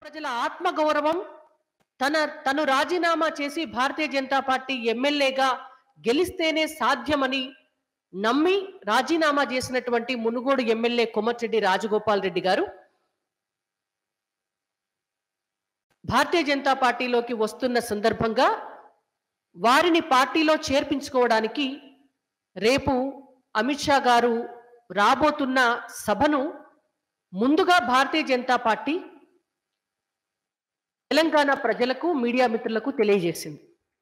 ప్రజల ఆత్మగౌరవం తన తను రాజీనామా చేసి భారతీయ జనతా పార్టీ ఎమ్మెల్యేగా గెలిస్తేనే సాధ్యమని నమ్మి రాజీనామా చేసినటువంటి మునుగోడు ఎమ్మెల్యే కొమటిరెడ్డి రాజగోపాల్ రెడ్డి గారు భారతీయ జనతా పార్టీలోకి వస్తున్న సందర్భంగా వారిని పార్టీలో చేర్పించుకోవడానికి రేపు అమిత్ షా గారు రాబోతున్న సభను ముందుగా భారతీయ జనతా పార్టీ తెలంగాణ ప్రజలకు మీడియా మిత్రులకు తెలియజేసింది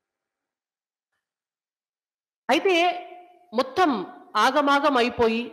అయితే మొత్తం ఆగమాగం అయిపోయి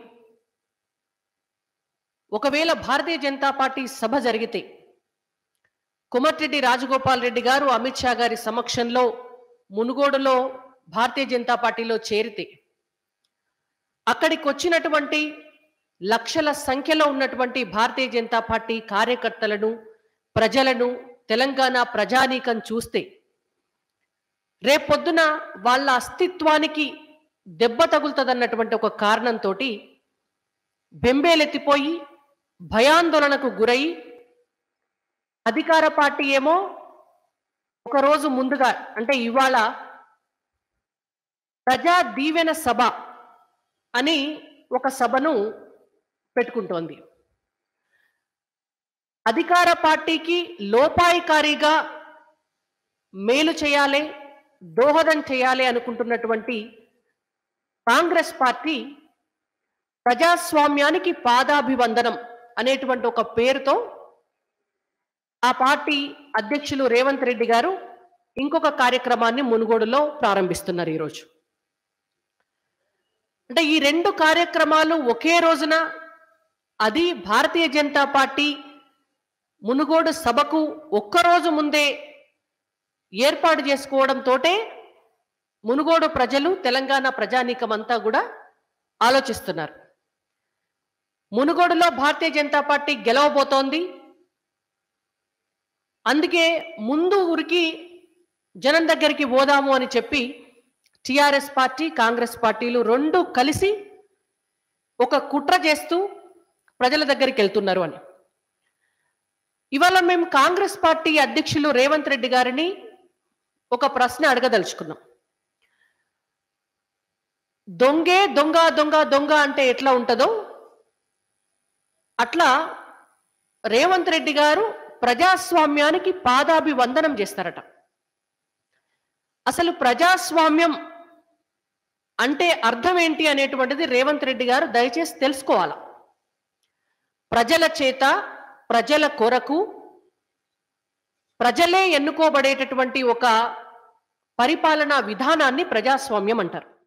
ఒకవేళ భారతీయ జనతా పార్టీ సభ జరిగితే కుమర్రెడ్డి రాజగోపాల్ రెడ్డి గారు అమిత్ షా గారి సమక్షంలో మునుగోడులో భారతీయ జనతా పార్టీలో చేరితే అక్కడికి వచ్చినటువంటి లక్షల సంఖ్యలో ఉన్నటువంటి భారతీయ జనతా పార్టీ కార్యకర్తలను ప్రజలను తెలంగాణ ప్రజానీకం చూస్తే రేపొద్దున వాళ్ళ అస్తిత్వానికి దెబ్బ తగులుతుందన్నటువంటి ఒక కారణంతో బెంబేలెత్తిపోయి భయాందోళనకు గురై అధికార పార్టీ ఏమో ఒకరోజు ముందుగా అంటే ఇవాళ ప్రజా దీవెన సభ అని ఒక సభను పెట్టుకుంటోంది అధికార పార్టీకి లోపాయికారిగా మేలు చేయాలి దోహదం చేయాలి అనుకుంటున్నటువంటి కాంగ్రెస్ పార్టీ ప్రజాస్వామ్యానికి పాదాభివందనం అనేటువంటి ఒక పేరుతో ఆ పార్టీ అధ్యక్షులు రేవంత్ రెడ్డి గారు ఇంకొక కార్యక్రమాన్ని మునుగోడులో ప్రారంభిస్తున్నారు ఈరోజు అంటే ఈ రెండు కార్యక్రమాలు ఒకే రోజున అది భారతీయ జనతా పార్టీ మునుగోడు సభకు ఒక్కరోజు ముందే ఏర్పాటు చేసుకోవడంతో మునుగోడు ప్రజలు తెలంగాణ ప్రజానీకమంతా కూడా ఆలోచిస్తున్నారు మునుగోడులో భారతీయ జనతా పార్టీ గెలవబోతోంది అందుకే ముందు ఊరికి జనం దగ్గరికి పోదాము అని చెప్పి టిఆర్ఎస్ పార్టీ కాంగ్రెస్ పార్టీలు రెండు కలిసి ఒక కుట్ర చేస్తూ ప్రజల దగ్గరికి వెళ్తున్నారు అని ఇవాళ మేము కాంగ్రెస్ పార్టీ అధ్యక్షులు రేవంత్ రెడ్డి గారిని ఒక ప్రశ్న అడగదలుచుకున్నాం దొంగే దొంగ దొంగ దొంగ అంటే ఎట్లా ఉంటుందో అట్లా రేవంత్ రెడ్డి గారు ప్రజాస్వామ్యానికి పాదాభివందనం చేస్తారట అసలు ప్రజాస్వామ్యం అంటే అర్థం ఏంటి అనేటువంటిది రేవంత్ రెడ్డి గారు దయచేసి తెలుసుకోవాల ప్రజల చేత ప్రజల కొరకు ప్రజలే ఎన్నుకోబడేటటువంటి ఒక పరిపాలనా విధానాన్ని ప్రజాస్వామ్యం అంటారు